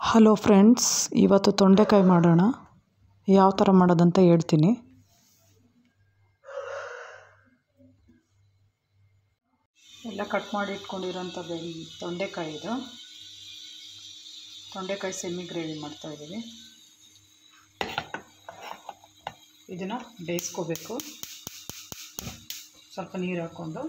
hello friends ಇವತ್ತು ತೊಂಡೆಕಾಯಿ ಮಾಡೋಣ ಯಾವ ಥರ ಮಾಡೋದಂತ ಹೇಳ್ತೀನಿ ಎಲ್ಲ ಕಟ್ ಮಾಡಿ ಇಟ್ಕೊಂಡಿರೋಂಥ ಬೆಳ್ ತೊಂಡೆಕಾಯಿ ಇದು ತೊಂಡೆಕಾಯಿ ಸೆಮಿ ಗ್ರೇವಿ ಮಾಡ್ತಾಯಿದ್ದೀವಿ ಇದನ್ನು ಬೇಯಿಸ್ಕೋಬೇಕು ಸ್ವಲ್ಪ ನೀರು ಹಾಕ್ಕೊಂಡು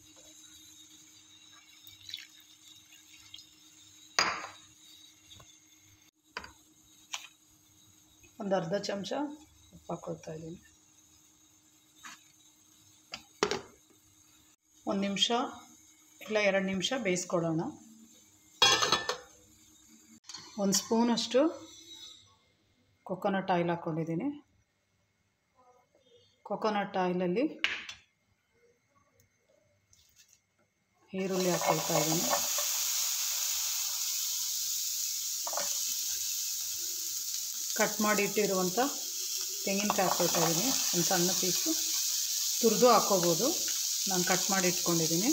ಒಂದು ಅರ್ಧ ಚಮಚ ಉಪ್ಪು ಹಾಕ್ಕೊಳ್ತಾ ಇದ್ದೀನಿ ಒಂದು ನಿಮಿಷ ಇಲ್ಲ ಎರಡು ನಿಮಿಷ ಬೇಯಿಸ್ಕೊಳ್ಳೋಣ ಒಂದು ಸ್ಪೂನಷ್ಟು ಕೊಕೊನಟ್ ಆಯಿಲ್ ಹಾಕ್ಕೊಂಡಿದ್ದೀನಿ ಕೊಕೊನಟ್ ಆಯಿಲಲ್ಲಿ ಈರುಳ್ಳಿ ಹಾಕ್ಕೊಳ್ತಾ ಇದ್ದೀನಿ ಕಟ್ ಮಾಡಿ ಇಟ್ಟಿರುವಂಥ ತೆಂಗಿನಕಾಯಿ ಹಾಕ್ಕೊಳ್ತಾ ಇದ್ದೀನಿ ಒಂದು ಸಣ್ಣ ಪೀಸು ತುರಿದು ಹಾಕ್ಕೋಬೋದು ನಾನು ಕಟ್ ಮಾಡಿ ಇಟ್ಕೊಂಡಿದ್ದೀನಿ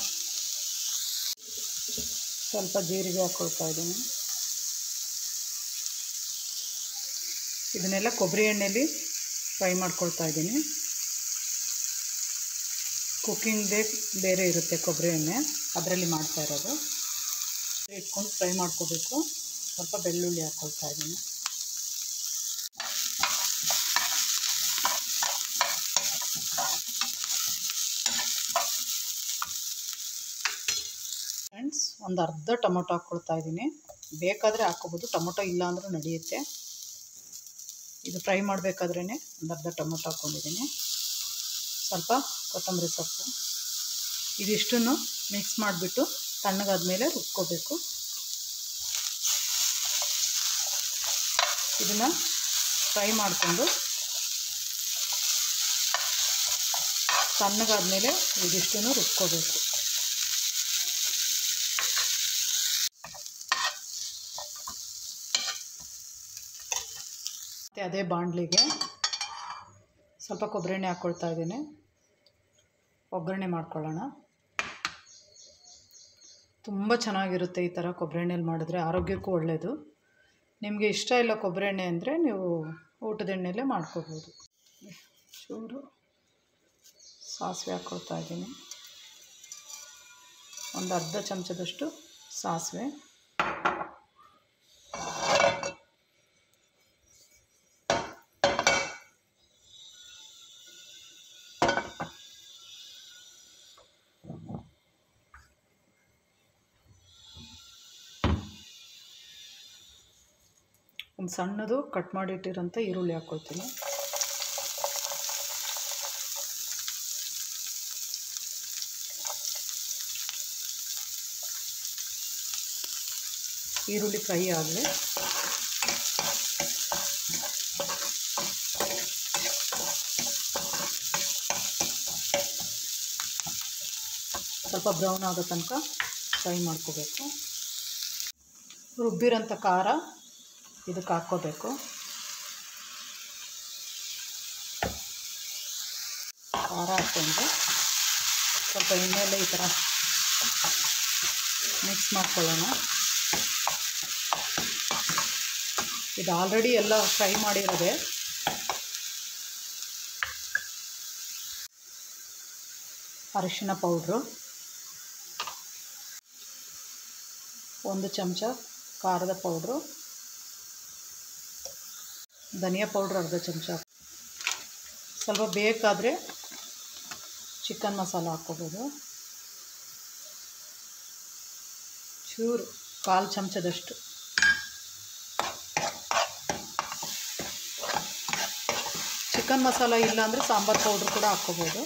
ಸ್ವಲ್ಪ ಜೀರಿಗೆ ಹಾಕ್ಕೊಳ್ತಾ ಇದ್ದೀನಿ ಇದನ್ನೆಲ್ಲ ಕೊಬ್ಬರಿ ಎಣ್ಣೆಯಲ್ಲಿ ಫ್ರೈ ಮಾಡ್ಕೊಳ್ತಾ ಇದ್ದೀನಿ ಕುಕ್ಕಿಂಗ್ದೇ ಬೇರೆ ಇರುತ್ತೆ ಕೊಬ್ಬರಿ ಎಣ್ಣೆ ಅದರಲ್ಲಿ ಮಾಡ್ತಾ ಇರೋದು ಇಟ್ಕೊಂಡು ಫ್ರೈ ಮಾಡ್ಕೋಬೇಕು ಸ್ವಲ್ಪ ಬೆಳ್ಳುಳ್ಳಿ ಹಾಕ್ಕೊಳ್ತಾ ಇದ್ದೀನಿ ಫ್ರೆಂಡ್ಸ್ ಒಂದು ಅರ್ಧ ಟೊಮೊಟೊ ಹಾಕ್ಕೊಳ್ತಾ ಇದ್ದೀನಿ ಬೇಕಾದರೆ ಹಾಕ್ಕೋಬೋದು ಟೊಮೊಟೊ ಇಲ್ಲ ಅಂದರೂ ನಡೆಯುತ್ತೆ ಇದು ಫ್ರೈ ಮಾಡಬೇಕಾದ್ರೇ ಒಂದು ಅರ್ಧ ಟೊಮೊಟೊ ಹಾಕ್ಕೊಂಡಿದ್ದೀನಿ ಸ್ವಲ್ಪ ಕೊತ್ತಂಬರಿ ಸೊಪ್ಪು ಇದಿಷ್ಟನ್ನು ಮಿಕ್ಸ್ ಮಾಡಿಬಿಟ್ಟು ತಣ್ಣಗಾದ್ಮೇಲೆ ರುಬ್ಕೋಬೇಕು ಇದನ್ನು ಫ್ರೈ ಮಾಡಿಕೊಂಡು ತಣ್ಣಗಾದ್ಮೇಲೆ ಇದಿಷ್ಟನ್ನು ರುಬ್ಕೋಬೇಕು ಮತ್ತು ಅದೇ ಬಾಣಲಿಗೆ ಸ್ವಲ್ಪ ಕೊಬ್ಬರಿ ಎಣ್ಣೆ ಹಾಕ್ಕೊಳ್ತಾ ಇದ್ದೀನಿ ಒಗ್ಗರಣೆ ಮಾಡ್ಕೊಳ್ಳೋಣ ತುಂಬ ಚೆನ್ನಾಗಿರುತ್ತೆ ಈ ಥರ ಕೊಬ್ಬರಿ ಎಣ್ಣೆಲಿ ಮಾಡಿದ್ರೆ ಆರೋಗ್ಯಕ್ಕೂ ಒಳ್ಳೆಯದು ನಿಮಗೆ ಇಷ್ಟ ಇಲ್ಲ ಕೊಬ್ಬರಿ ಎಣ್ಣೆ ಅಂದರೆ ನೀವು ಊಟದ ಎಣ್ಣೆಲೇ ಮಾಡ್ಕೋಬೋದು ಚೂರು ಸಾಸಿವೆ ಹಾಕ್ಕೊಳ್ತಾ ಇದ್ದೀನಿ ಒಂದು ಅರ್ಧ ಚಮಚದಷ್ಟು ಸಾಸಿವೆ ಒಂದು ಸಣ್ಣದು ಕಟ್ ಮಾಡಿಟ್ಟಿರೋಂಥ ಈರುಳ್ಳಿ ಹಾಕ್ಕೊಳ್ತೀನಿ ಈರುಳ್ಳಿ ಫ್ರೈ ಆಗಲಿ ಸ್ವಲ್ಪ ಬ್ರೌನ್ ಆಗೋ ತನಕ ಫ್ರೈ ಮಾಡ್ಕೋಬೇಕು ರುಬ್ಬಿರೋಂಥ ಖಾರ ಇದಕ್ಕೆ ಹಾಕ್ಕೋಬೇಕು ಖಾರ ಹಾಕ್ಕೊಂಡು ಸ್ವಲ್ಪ ಎಣ್ಣೆಯಲ್ಲೇ ಈ ಥರ ಮಿಕ್ಸ್ ಮಾಡ್ಕೊಳ್ಳೋಣ ಇದು ಆಲ್ರೆಡಿ ಎಲ್ಲ ಫ್ರೈ ಮಾಡಿರೋದೆ ಅರಿಶಿನ ಪೌಡ್ರು ಒಂದು ಚಮಚ ಖಾರದ ಪೌಡ್ರು ಧನಿಯಾ ಪೌಡ್ರ್ ಅರ್ಧ ಚಮಚ ಸ್ವಲ್ಪ ಬೇಕಾದರೆ ಚಿಕನ್ ಮಸಾಲ ಹಾಕ್ಕೋಬೋದು ಚೂರು ಕಾಲು ಚಮಚದಷ್ಟು ಚಿಕನ್ ಮಸಾಲ ಇಲ್ಲ ಅಂದರೆ ಸಾಂಬಾರು ಪೌಡ್ರ್ ಕೂಡ ಹಾಕ್ಕೋಬೋದು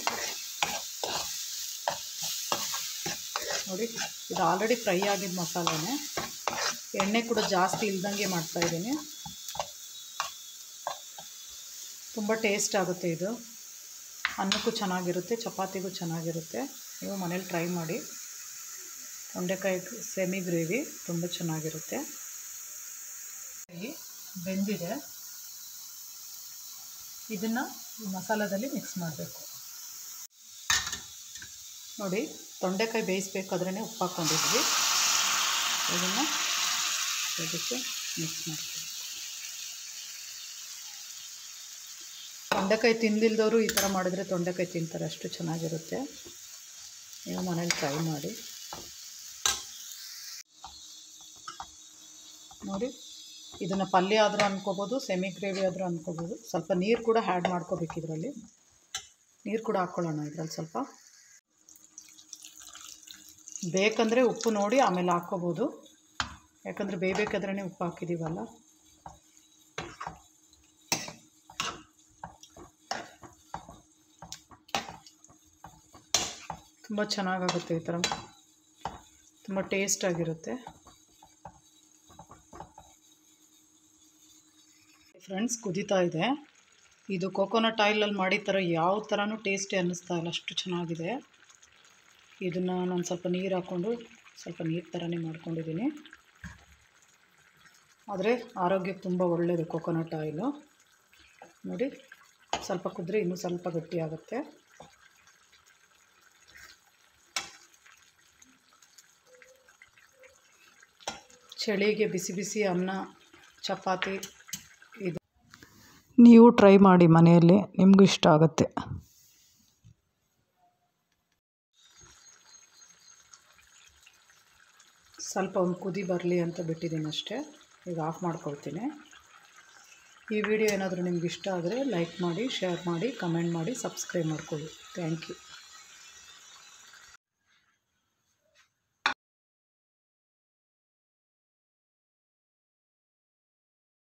ನೋಡಿ ಇದು ಆಲ್ರೆಡಿ ಫ್ರೈ ಆಗಿದ್ದ ಮಸಾಲನೇ ಎಣ್ಣೆ ಕೂಡ ಜಾಸ್ತಿ ಇಲ್ದಂಗೆ ಮಾಡ್ತಾಯಿದ್ದೀನಿ ತುಂಬ ಟೇಸ್ಟ್ ಆಗುತ್ತೆ ಇದು ಅನ್ನಕ್ಕೂ ಚೆನ್ನಾಗಿರುತ್ತೆ ಚಪಾತಿಗೂ ಚೆನ್ನಾಗಿರುತ್ತೆ ನೀವು ಮನೇಲಿ ಟ್ರೈ ಮಾಡಿ ತೊಂಡೆಕಾಯಿ ಸೆಮಿ ಗ್ರೇವಿ ತುಂಬ ಚೆನ್ನಾಗಿರುತ್ತೆ ಬೆಂದಿದೆ ಇದನ್ನು ಮಸಾಲದಲ್ಲಿ ಮಿಕ್ಸ್ ಮಾಡಬೇಕು ನೋಡಿ ತೊಂಡೆಕಾಯಿ ಬೇಯಿಸ್ಬೇಕಾದ್ರೇ ಉಪ್ಪು ಹಾಕ್ಕೊಂಡಿದ್ವಿ ಇದನ್ನು ಇದಕ್ಕೆ ಮಿಕ್ಸ್ ಮಾಡ್ಕೊಳ್ಳಿ ತೊಂಡೆಕಾಯಿ ತಿಂದಿಲ್ದವರು ಈ ಥರ ಮಾಡಿದರೆ ತೊಂಡೆಕಾಯಿ ತಿಂತಾರೆ ಅಷ್ಟು ಚೆನ್ನಾಗಿರುತ್ತೆ ನೀವು ಮನೇಲಿ ಟ್ರೈ ಮಾಡಿ ನೋಡಿ ಇದನ್ನು ಪಲ್ಯ ಆದರೂ ಅನ್ಕೋಬೋದು ಸೆಮಿ ಗ್ರೇವಿ ಆದರೂ ಅನ್ಕೋಬೋದು ಸ್ವಲ್ಪ ನೀರು ಕೂಡ ಆ್ಯಡ್ ಮಾಡ್ಕೋಬೇಕು ಇದರಲ್ಲಿ ನೀರು ಕೂಡ ಹಾಕ್ಕೊಳ್ಳೋಣ ಇದರಲ್ಲಿ ಸ್ವಲ್ಪ ಬೇಕಂದರೆ ಉಪ್ಪು ನೋಡಿ ಆಮೇಲೆ ಹಾಕ್ಕೋಬೋದು ಯಾಕಂದರೆ ಬೇಯಬೇಕಾದ್ರೇ ಉಪ್ಪು ಹಾಕಿದ್ದೀವಲ್ಲ ತುಂಬ ಚೆನ್ನಾಗಾಗುತ್ತೆ ಈ ಥರ ತುಂಬ ಟೇಸ್ಟಾಗಿರುತ್ತೆ ಫ್ರೆಂಡ್ಸ್ ಕುದೀತಾ ಇದೆ ಇದು ಕೋಕೋನಟ್ ಆಯಿಲಲ್ಲಿ ಮಾಡಿದ ಥರ ಯಾವ ಥರನೂ ಟೇಸ್ಟಿ ಅನ್ನಿಸ್ತಾ ಇಲ್ಲ ಅಷ್ಟು ಚೆನ್ನಾಗಿದೆ ಇದನ್ನು ನಾನು ಸ್ವಲ್ಪ ನೀರು ಹಾಕ್ಕೊಂಡು ಸ್ವಲ್ಪ ನೀರು ಥರನೇ ಮಾಡ್ಕೊಂಡಿದ್ದೀನಿ ಆದರೆ ಆರೋಗ್ಯಕ್ಕೆ ತುಂಬ ಒಳ್ಳೆಯದು ಕೋಕೋನಟ್ ಆಯಿಲು ನೋಡಿ ಸ್ವಲ್ಪ ಕುದ್ರೆ ಇನ್ನೂ ಸ್ವಲ್ಪ ಗಟ್ಟಿಯಾಗುತ್ತೆ ಚಳಿಗೆ ಬಿಸಿ ಬಿಸಿ ಅನ್ನ ಚಪಾತಿ ಇದು ನೀವು ಟ್ರೈ ಮಾಡಿ ಮನೆಯಲ್ಲಿ ನಿಮಗೂ ಇಷ್ಟ ಆಗುತ್ತೆ ಸ್ವಲ್ಪ ಒಂದು ಕುದಿ ಬರಲಿ ಅಂತ ಬಿಟ್ಟಿದ್ದೀನಿ ಅಷ್ಟೇ ಈಗ ಆಫ್ ಮಾಡ್ಕೊಳ್ತೀನಿ ಈ ವಿಡಿಯೋ ಏನಾದರೂ ನಿಮ್ಗೆ ಇಷ್ಟ ಆದರೆ ಲೈಕ್ ಮಾಡಿ ಶೇರ್ ಮಾಡಿ ಕಮೆಂಟ್ ಮಾಡಿ ಸಬ್ಸ್ಕ್ರೈಬ್ ಮಾಡ್ಕೊಳ್ಳಿ ಥ್ಯಾಂಕ್ ಯು